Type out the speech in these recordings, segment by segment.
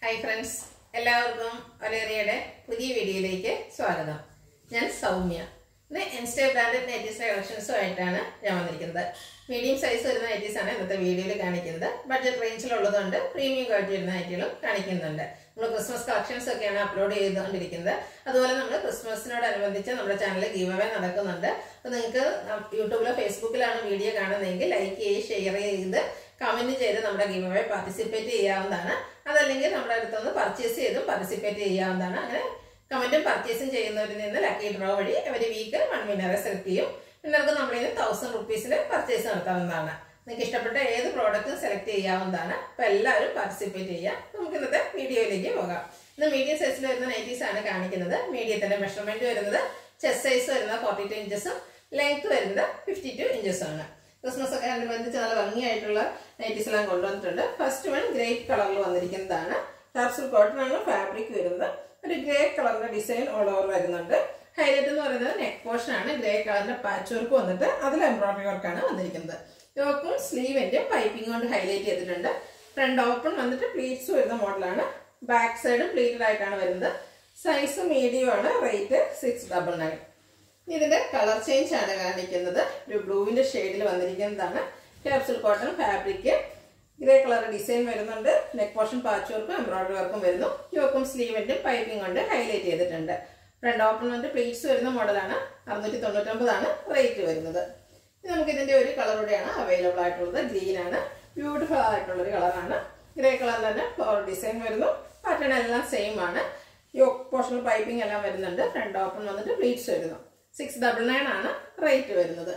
hi friends എല്ലാവർക്കും ഒലേറിയയുടെ പുതിയ വീഡിയോയിലേക്ക് സ്വാഗതം ഞാൻ സൗമ്യ ഇന്ന് എൻസ്റ്റേ ബ്രാൻഡഡ് നൈറ്റീസ് കളക്ഷൻസുമായിട്ടാണ് ഞാൻ വന്നിരിക്കുന്നത് മീഡിയം സൈസ് വരുന്ന നൈറ്റീസ് ആണ് ഇന്നത്തെ വീഡിയോയിൽ കാണിക്കുന്നത് ബഡ്ജറ്റ് റേഞ്ചിലുള്ളതുകൊണ്ട് പ്രീമിയം ക്വാളിറ്റി വരുന്ന നൈറ്റികളും കാണിക്കുന്നുണ്ട് നമ്മൾ ക്രിസ്മസ് കളക്ഷൻസ് ഒക്കെയാണ് അപ്ലോഡ് ചെയ്തുകൊണ്ടിരിക്കുന്നത് അതുപോലെ നമ്മൾ ക്രിസ്മസിനോടനുബന്ധിച്ച് നമ്മുടെ ചാനലിൽ ഗീവ് അവേ നടക്കുന്നുണ്ട് അപ്പോൾ നിങ്ങൾക്ക് യൂട്യൂബിലോ ഫേസ്ബുക്കിലാണ് വീഡിയോ കാണുന്നതെങ്കിൽ ലൈക്ക് ചെയ്യുക ഷെയർ ചെയ്ത് കമന്റ് ചെയ്ത് നമ്മുടെ ഗീവ് അവേ പാർട്ടിസിപ്പേറ്റ് ചെയ്യാവുന്നതാണ് അതല്ലെങ്കിൽ നമ്മുടെ അടുത്തുനിന്ന് പർച്ചേസ് ചെയ്തും പാർട്ടിസിപ്പേറ്റ് ചെയ്യാവുന്നതാണ് അങ്ങനെ കമന്റും പർച്ചേസും ചെയ്യുന്നവരിൽ നിന്ന് ലക്കി ഡ്രോ വഴി അവർ വീക്ക് വൺ വിന്നറെ സെലക്ട് ചെയ്യും വിന്നർക്ക് നമ്മളിൽ നിന്ന് തൗസൻഡ് റുപ്പീസിൽ പർച്ചേസ് നടത്താവുന്നതാണ് നിങ്ങൾക്ക് ഇഷ്ടപ്പെട്ട ഏത് പ്രോഡക്റ്റും സെലക്ട് ചെയ്യാവുന്നതാണ് അപ്പോൾ എല്ലാവരും പാർട്ടിസിപ്പേറ്റ് ചെയ്യാം നമുക്ക് ഇന്നത്തെ വീഡിയോയിലേക്ക് പോകാം ഇന്ന് മീഡിയം സൈസിൽ വരുന്ന നൈറ്റീസ് ആണ് കാണിക്കുന്നത് മീഡിയത്തിന്റെ മെഷർമെന്റ് വരുന്നത് ചെസ്റ്റ് സൈസ് വരുന്നത് ഫോർട്ടി ടു ഇഞ്ചസും ലെങ്ത് വരുന്നത് ഫിഫ്റ്റി ടു ഇഞ്ചസും ആണ് ക്രിസ്മസ് ഒക്കെ അനുബന്ധിച്ച് നല്ല ഭംഗിയായിട്ടുള്ള നൈറ്റീസ് എല്ലാം കൊണ്ടുവന്നിട്ടുണ്ട് ഫസ്റ്റ് വൺ ഗ്രേപ്പ് കളറിൽ വന്നിരിക്കുന്നതാണ് ടാർസൽ കോട്ടൺ ആണ് ഫാബ്രിക് വരുന്നത് ഒരു ഗ്രേ കളറിന്റെ ഡിസൈൻ ഓൾ ഓവർ വരുന്നുണ്ട് ഹൈലൈറ്റ് എന്ന് പറയുന്നത് നെക്ക് പോർഷൻ ആണ് ഗ്രേ കളറിന്റെ പാച്ച് വർക്ക് വന്നിട്ട് അതിൽ എംബ്രോയിഡറി വർക്കാണ് വന്നിരിക്കുന്നത് യോക്കും സ്ലീവിന്റെ പൈപ്പിംഗ് കൊണ്ട് ഹൈലൈറ്റ് ചെയ്തിട്ടുണ്ട് ഫ്രണ്ട് ഓപ്പൺ വന്നിട്ട് പ്ലീറ്റ്സ് വരുന്ന മോഡലാണ് ബാക്ക് സൈഡ് പ്ലീറ്റഡ് ആയിട്ടാണ് വരുന്നത് സൈസ് മീഡിയം ആണ് റേറ്റ് സിക്സ് ഡബിൾ നയൻ ഇതിന്റെ കളർ ചേഞ്ച് ആണ് കാണിക്കുന്നത് ഒരു ബ്ലൂവിന്റെ ഷെയ്ഡിൽ വന്നിരിക്കുന്നതാണ് capsule cotton fabric grey colour design വരുന്നുണ്ട് നെക്ക് പോർഷൻ പാച്ച് വർക്കും എംബ്രോയിഡറി വർക്കും വരുന്നു യോക്കും സ്ലീവിന്റെ പൈപ്പിംഗ് കൊണ്ട് ഹൈലൈറ്റ് ചെയ്തിട്ടുണ്ട് ഫ്രണ്ട് ഓപ്പൺ വന്നിട്ട് പ്ലീറ്റ്സ് വരുന്ന മോഡലാണ് അറുന്നൂറ്റി തൊണ്ണൂറ്റൊമ്പതാണ് റേറ്റ് വരുന്നത് ഇനി നമുക്ക് ഇതിന്റെ ഒരു കളറൂടെയാണ് അവൈലബിൾ ആയിട്ടുള്ളത് ഗ്രീൻ ആണ് ബ്യൂട്ടിഫുൾ ആയിട്ടുള്ള ഒരു കളറാണ് ഗ്രേ കളറിൽ തന്നെ ഫ്ലവർ ഡിസൈൻ വരുന്നു പാറ്റേൺ എല്ലാം സെയിം ആണ് യോക്ക് പോർഷണൽ പൈപ്പിംഗ് എല്ലാം വരുന്നുണ്ട് ഫ്രണ്ട് ഓപ്പൺ വന്നിട്ട് പ്ലീറ്റ്സ് വരുന്നു സിക്സ് ഡബിൾ നയൻ ആണ് റേറ്റ് വരുന്നത്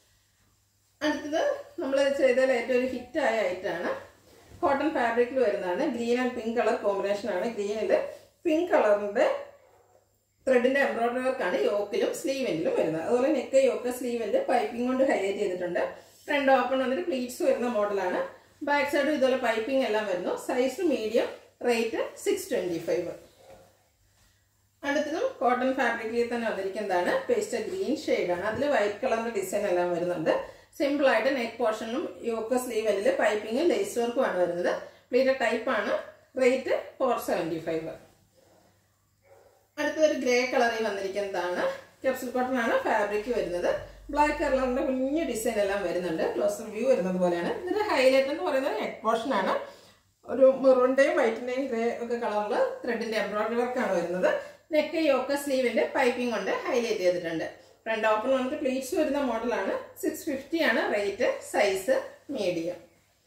അടുത്തത് നമ്മൾ ചെയ്തതിൽ ഏറ്റവും ഒരു ഹിറ്റായ ഐറ്റാണ് കോട്ടൺ ഫാബ്രിക്കിൽ വരുന്നതാണ് green and pink colour combination ആണ് ഗ്രീനിൽ പിങ്ക് കളറിന്റെ ത്രെഡിന്റെ എംബ്രോയിഡറി വർക്കാണ് യോക്കിലും സ്ലീവെന്റിലും വരുന്നത് അതുപോലെ നെക്ക് യോക്ക് സ്ലീവെന്റ് പൈപ്പിംഗ് കൊണ്ട് ഹൈലൈറ്റ് ചെയ്തിട്ടുണ്ട് ഫ്രണ്ട് ഓപ്പൺ വന്നിട്ട് പ്ലീറ്റ്സ് വരുന്ന മോഡലാണ് ബാക്ക് സൈഡും ഇതുപോലെ പൈപ്പിംഗ് എല്ലാം വരുന്നു size medium rate six twenty five അടുത്തതും കോട്ടൺ ഫാബ്രിക്കിൽ തന്നെ വന്നിരിക്കുന്നതാണ് പേസ്റ്റ് ഗ്രീൻ ആണ് അതിൽ വൈറ്റ് കളറിന്റെ ഡിസൈൻ എല്ലാം വരുന്നുണ്ട് സിമ്പിൾ ആയിട്ട് നെക്ക് പോർഷനും യോക്ക സ്ലീവലിൽ പൈപ്പിങ്ങും ലേസ് വർക്കും ആണ് വരുന്നത് പ്ലീറ്റഡ് ടൈപ്പ് ആണ് റേറ്റ് ഫോർ സെവൻറ്റി ഫൈവ് അടുത്തൊരു ഗ്രേ കളറിൽ വന്നിരിക്കുന്നതാണ് കെപ്സിൽ കോട്ടൺ ആണ് ഫാബ്രിക് വരുന്നത് ബ്ലാക്ക് കളറിന്റെ കുഞ്ഞു ഡിസൈൻ എല്ലാം വരുന്നുണ്ട് ക്ലോസർ വ്യൂ വരുന്നത് പോലെയാണ് ഇതിന്റെ ഹൈലൈറ്റ് എന്ന് പറയുന്നത് നെക്ക് പോർഷൻ ആണ് ഒരു മെറൂണിന്റെയും വൈറ്റിന്റെയും ഗ്രേ ഒക്കെ കളറിൽ ത്രെഡിന്റെ എംബ്രോയിഡറി വർക്കാണ് വരുന്നത് നെക്ക് യോക്ക സ്ലീവിന്റെ പൈപ്പിംഗ് കൊണ്ട് ഹൈലൈറ്റ് ചെയ്തിട്ടുണ്ട് ഫ്രണ്ട് ഓപ്പൺ വന്നിട്ട് പ്ലീറ്റ്സ് വരുന്ന മോഡലാണ് സിക്സ് ഫിഫ്റ്റി ആണ് റേറ്റ് സൈസ് മീഡിയം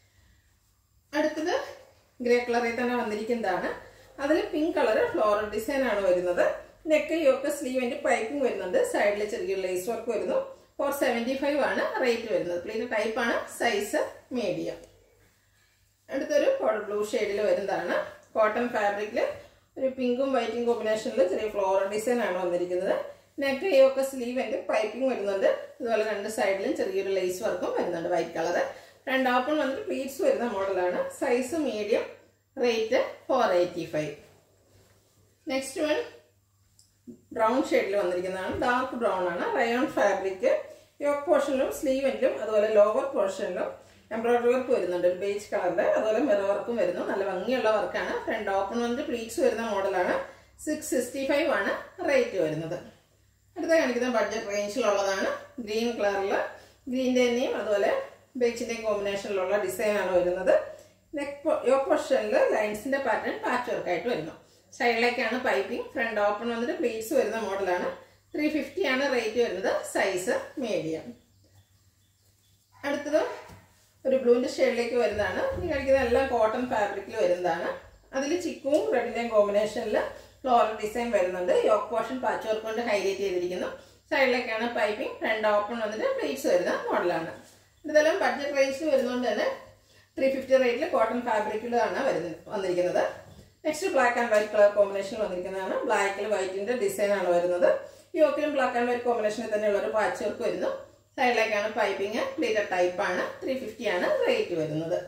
അടുത്തത് ഗ്രേ കളറിൽ തന്നെ വന്നിരിക്കുന്നതാണ് അതിൽ പിങ്ക് കളർ ഫ്ലോറൽ ഡിസൈൻ ആണ് വരുന്നത് നെക്ക് യോക്ക സ്ലീവിന്റെ പൈപ്പിംഗ് വരുന്നുണ്ട് സൈഡിൽ ചെറിയ ലേസ് വർക്ക് വരുന്നു ഫോർ സെവൻറ്റി ഫൈവ് ആണ് റേറ്റ് വരുന്നത് പ്ലീറ്റ് ടൈപ്പ് ആണ് സൈസ് മീഡിയം അടുത്തൊരു ബ്ലൂ ഷെയ്ഡിൽ വരുന്നതാണ് കോട്ടൺ ഫാബ്രിക്കിൽ ഒരു പിങ്കും വൈറ്റും കോമ്പിനേഷനിൽ ചെറിയ ഫ്ലോറൽ ഡിസൈൻ ആണ് വന്നിരിക്കുന്നത് നെക്ക് ഒക്കെ സ്ലീവിന്റെ പൈപ്പിംഗ് വരുന്നുണ്ട് അതുപോലെ രണ്ട് സൈഡിലും ചെറിയൊരു ലേസ് വർക്കും വരുന്നുണ്ട് വൈറ്റ് കളർ രണ്ട് ഓപ്പൺ വന്നിട്ട് പ്ലീറ്റ്സ് വരുന്ന മോഡലാണ് size medium rate four eighty five next one brown ഷെയ്ഡിൽ വന്നിരിക്കുന്നതാണ് ഡാർക്ക് ബ്രൗൺ ആണ് റയോൺ ഫാബ്രിക് യോക്ക് പോർഷനിലും സ്ലീവിലും അതുപോലെ ലോവർ പോർഷനിലും എംബ്രോയിഡറി വർക്ക് വരുന്നുണ്ട് ഒരു ബേജ് കളറിന്റെ അതുപോലെ മിറർ വർക്കും വരുന്നു നല്ല ഭംഗിയുള്ള വർക്കാണ് ഫ്രണ്ട് ഓപ്പൺ വന്നിട്ട് പ്ലീറ്റ്സ് വരുന്ന മോഡലാണ് സിക്സ് സിക്സ്റ്റി ഫൈവ് ആണ് റേറ്റ് വരുന്നത് അടുത്ത കാണിക്കുന്ന ബഡ്ജറ്റ് റേഞ്ചിലുള്ളതാണ് ഗ്രീൻ കളറിൽ ഗ്രീൻ്റെ തന്നെയും അതുപോലെ ബേച്ചിൻ്റെയും കോമ്പിനേഷനിലുള്ള ഡിസൈനാണ് വരുന്നത് നെക്ക് യോ പൊഷനിൽ ലൈൻസിന്റെ പാറ്റേൺ പാച്ച് വർക്കായിട്ട് വരുന്നു സൈഡിലേക്കാണ് പൈപ്പിംഗ് ഫ്രണ്ട് ഓപ്പൺ വന്നിട്ട് പ്ലീറ്റ്സ് വരുന്ന മോഡലാണ് ത്രീ ഫിഫ്റ്റി ആണ് റേറ്റ് വരുന്നത് സൈസ് മീഡിയം അടുത്തത് ഒരു ബ്ലൂവിന്റെ ഷെയ്ഡിലേക്ക് വരുന്നതാണ് ഈ കഴിക്കുന്ന എല്ലാം കോട്ടൺ ഫാബ്രിക്കിൽ വരുന്നതാണ് അതിൽ ചിക്കും റെഡിന്റെയും കോമ്പിനേഷനിൽ ഫ്ലോറൽ ഡിസൈൻ വരുന്നുണ്ട് യോക്ക് പോർഷൻ പാച്ച് വർക്ക് കൊണ്ട് ഹൈലൈറ്റ് ചെയ്തിരിക്കുന്നു സൈഡിലേക്കാണ് പൈപ്പിംഗ് ഫ്രണ്ട് ഓപ്പൺ വന്നിട്ട് പ്ലേറ്റ്സ് വരുന്ന മോഡലാണ് ഇതെല്ലാം ബഡ്ജറ്റ് റേഞ്ചിൽ വരുന്നതുകൊണ്ട് തന്നെ ത്രീ ഫിഫ്റ്റി റേറ്റിൽ കോട്ടൺ ഫാബ്രിക്കിലാണ് വരുന്നത് വന്നിരിക്കുന്നത് next black and white colour കോമ്പിനേഷനിൽ വന്നിരിക്കുന്നതാണ് ബ്ലാക്കിൽ വൈറ്റിന്റെ ഡിസൈൻ ആണ് വരുന്നത് യോക്കിലും ബ്ലാക്ക് ആൻഡ് വൈറ്റ് കോമ്പിനേഷനിൽ തന്നെയുള്ള ഒരു പാച്ച് വർക്ക് വരുന്നു സൈഡിലേക്കാണ് പൈപ്പിംഗ് പ്ലീറ്റഡ് ടൈപ്പ് ആണ് ത്രീ ഫിഫ്റ്റി ആണ് റേറ്റ് വരുന്നത്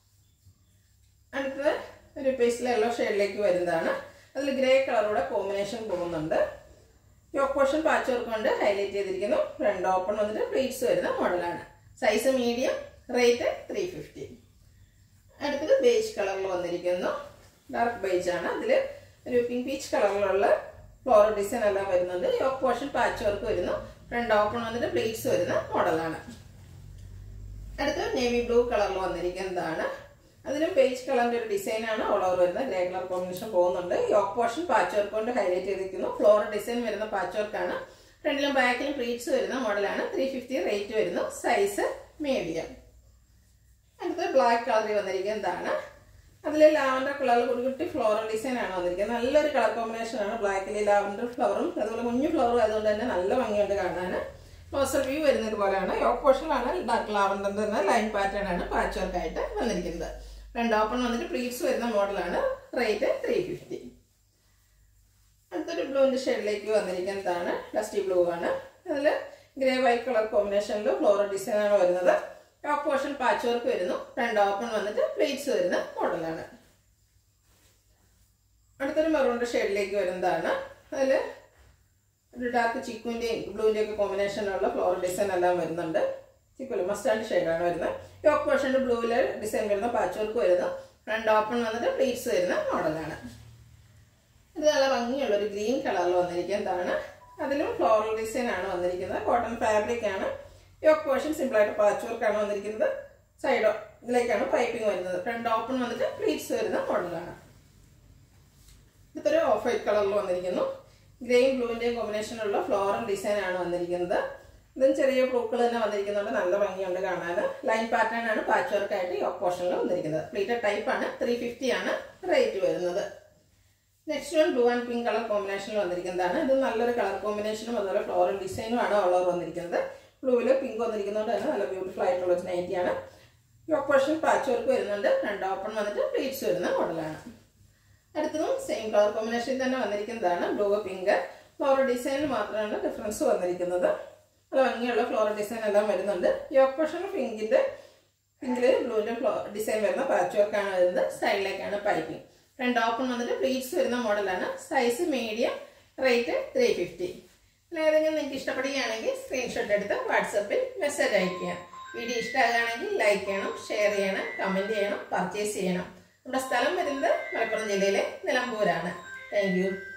അടുത്തത് ഒരു പേസ്റ്റിൽ യെല്ലോ ഷെയ്ഡിലേക്ക് വരുന്നതാണ് അതിൽ ഗ്രേ കളറൂടെ കോമ്പിനേഷൻ പോകുന്നുണ്ട് യോക്ക് പോർഷൻ പാച്ച് വർക്ക് കൊണ്ട് ഹൈലൈറ്റ് ചെയ്തിരിക്കുന്നു ഫ്രണ്ട് ഓപ്പൺ വന്നിട്ട് പ്ലീറ്റ്സ് വരുന്ന മോഡലാണ് size medium rate three fifty അടുത്തത് ബേജ് കളറിൽ വന്നിരിക്കുന്നു ഡാർക്ക് ബേജ് ആണ് അതിൽ ഒരു പിങ്ക് പീച്ച് കളറിലുള്ള ഫ്ലോറൽ ഡിസൈൻ എല്ലാം വരുന്നുണ്ട് യോക്ക് പോർഷൻ പാച്ച് വർക്ക് വരുന്നു ഫ്രണ്ട് ഓപ്പൺ വന്നിട്ട് പ്ലേറ്റ്സ് വരുന്ന മോഡലാണ് അടുത്ത നേവി ബ്ലൂ കളറിൽ വന്നിരിക്കുന്നതാണ് അതിലും ബേജ് കളറിന്റെ ഒരു ഡിസൈൻ ആണ് ഓൾ ഓവർ വരുന്നത് ഗ്രേ കളർ കോമ്പിനേഷൻ പോകുന്നുണ്ട് യോക്ക് പോർഷൻ പാച്ച് വർക്ക് കൊണ്ട് ഹൈലൈറ്റ് ചെയ്തിരിക്കുന്നു ഫ്ലോറൽ ഡിസൈൻ വരുന്ന പാച്ച് വർക്ക് ആണ് ഫ്രണ്ടിലും ബാക്കിലും പ്ലീറ്റ്സ് വരുന്ന മോഡലാണ് ത്രീ ഫിഫ്റ്റി റേറ്റ് വരുന്നു സൈസ് മീഡിയം അടുത്ത ബ്ലാക്ക് കളറിൽ വന്നിരിക്കുന്നതാണ് അതിൽ ലാവൻഡർ കളറിൽ കുട്ടി ഫ്ലോറൽ ഡിസൈൻ ആണ് വന്നിരിക്കുന്നത് നല്ലൊരു കളർ കോമ്പിനേഷൻ ആണ് ബ്ലാക്കിൽ ലാവൻഡർ ഫ്ലവറും അതുപോലെ കുഞ്ഞു ഫ്ലവറും ആയതുകൊണ്ട് തന്നെ നല്ല ഭംഗിയുണ്ട് കാണാൻ ക്ലോസർ വ്യൂ വരുന്നത് പോലെയാണ് യോക്ക് പോർഷനിലാണ് ഡാർക്ക് ലാവൻഡർ തന്നെ ലൈൻ പാറ്റേൺ ആണ് പാച്ച് വർക്ക് ആയിട്ട് വന്നിരിക്കുന്നത് രണ്ട് ഓപ്പൺ വന്നിട്ട് പ്ലീറ്റ്സ് വരുന്ന മോഡലാണ് റേറ്റ് ത്രീ ഫിഫ്റ്റി അടുത്തൊരു ബ്ലൂവിന്റെ ഷെയ്ഡിലേക്ക് വന്നിരിക്കുന്നതാണ് ഡസ്റ്റി ബ്ലൂ ആണ് അതിൽ ഗ്രേ വൈറ്റ് കളർ കോമ്പിനേഷനിൽ ഫ്ലോറൽ ഡിസൈൻ ആണ് വരുന്നത് ടോപ്പ് പോർഷൻ പാച്ച് വർക്ക് വരുന്നു രണ്ട് ഓപ്പൺ വന്നിട്ട് പ്ലേറ്റ്സ് വരുന്ന മോഡലാണ് അടുത്തൊരു മെറൂണിന്റെ ഷെയ്ഡിലേക്ക് വരുന്നതാണ് അതിൽ ഒരു ഡാർക്ക് ചിക്കുവിന്റെയും ബ്ലൂവിന്റെയും ഒക്കെ കോമ്പിനേഷനിലുള്ള ഫ്ലോറൽ ഡിസൈൻ എല്ലാം വരുന്നുണ്ട് ചിക്കുല് മസ്റ്റാൻഡ് ഷെയ്ഡാണ് വരുന്നത് ടോപ്പ് പോർഷൻ്റെ ബ്ലൂവിൽ ഡിസൈൻ വരുന്ന പാച്ച് വർക്ക് വരുന്നു രണ്ട് ഓപ്പൺ വന്നിട്ട് പ്ലേറ്റ്സ് വരുന്ന മോഡലാണ് ഇത് നല്ല ഭംഗിയുള്ള ഒരു ഗ്രീൻ കളറിൽ വന്നിരിക്കുന്നതാണ് അതിലും ഫ്ലോറൽ ഡിസൈൻ ആണ് വന്നിരിക്കുന്നത് കോട്ടൺ ഫാബ്രിക് ആണ് യോക്ക് പോർഷൻ സിമ്പിൾ ആയിട്ട് പാച്ച് വർക്ക് ആണ് വന്നിരിക്കുന്നത് സൈഡ് ഇതിലേക്കാണ് പൈപ്പിംഗ് വരുന്നത് ഫ്രണ്ട് ഓപ്പൺ വന്നിട്ട് പ്ലീറ്റ്സ് വരുന്ന മോഡലാണ് ഇതൊരു ഓഫ് വൈറ്റ് കളറിൽ വന്നിരിക്കുന്നു ഗ്രേയും ബ്ലൂവിന്റെയും കോമ്പിനേഷനുള്ള ഫ്ലോറൽ ഡിസൈൻ ആണ് വന്നിരിക്കുന്നത് ഇതും ചെറിയ പൂക്കൾ തന്നെ വന്നിരിക്കുന്നുണ്ട് നല്ല ഭംഗിയുണ്ട് കാണാൻ ലൈൻ പാറ്റേൺ ആണ് പാച്ച് വർക്ക് ആയിട്ട് യോക്ക് പോർഷനിൽ വന്നിരിക്കുന്നത് പ്ലീറ്റഡ് ടൈപ്പ് ആണ് ത്രീ ഫിഫ്റ്റി ആണ് റേറ്റ് വരുന്നത് next one blue and pink colour കോമ്പിനേഷനിൽ വന്നിരിക്കുന്നതാണ് ഇത് നല്ലൊരു കളർ കോമ്പിനേഷനും അതുപോലെ ഫ്ലോറൽ ഡിസൈനും ആണ് ഓൾ ഓവർ വന്നിരിക്കുന്നത് ബ്ലൂവിൽ പിങ്ക് വന്നിരിക്കുന്നതുകൊണ്ട് തന്നെ നല്ല ബ്യൂട്ടിഫുൾ ആയിട്ടുള്ള ഒരു നൈറ്റിയാണ് യോക്ക് പോർഷൻ പാച്ച് വർക്ക് വരുന്നുണ്ട് രണ്ട് ഓപ്പൺ വന്നിട്ട് പ്ലീറ്റ്സ് വരുന്ന മോഡലാണ് അടുത്തതും സെയിം കളർ കോമ്പിനേഷനിൽ തന്നെ വന്നിരിക്കുന്നതാണ് ബ്ലൂ പിങ്ക് ഫ്ലോറൽ ഡിസൈനിൽ മാത്രമാണ് ഡിഫറൻസ് വന്നിരിക്കുന്നത് നല്ല ഭംഗിയുള്ള ഫ്ലോറൽ ഡിസൈൻ എല്ലാം വരുന്നുണ്ട് യോക്ക് പോർഷൻ പിങ്കിന്റെ പിങ്കില് ബ്ലൂവിന്റെ ഫ്ലോ ഡിസൈൻ വരുന്ന പാച്ച് വർക്ക് ആണ് വരുന്നത് സൈഡിലേക്കാണ് പൈപ്പിംഗ് രണ്ട് ഓപ്പൺ വന്നിട്ട് പ്ലീറ്റ്സ് വരുന്ന മോഡലാണ് size medium rate three fifty ഏതെങ്കിലും നിങ്ങൾക്ക് ഇഷ്ടപ്പെടുകയാണെങ്കിൽ സ്ക്രീൻഷോട്ട് എടുത്ത് വാട്സപ്പിൽ മെസ്സേജ് അയക്കുക വീഡിയോ ഇഷ്ടമാകുകയാണെങ്കിൽ ലൈക്ക് ചെയ്യണം ഷെയർ ചെയ്യണം കമൻറ്റ് ചെയ്യണം പർച്ചേസ് ചെയ്യണം നമ്മുടെ സ്ഥലം വരുന്നത് മലപ്പുറം ജില്ലയിലെ നിലമ്പൂരാണ് താങ്ക്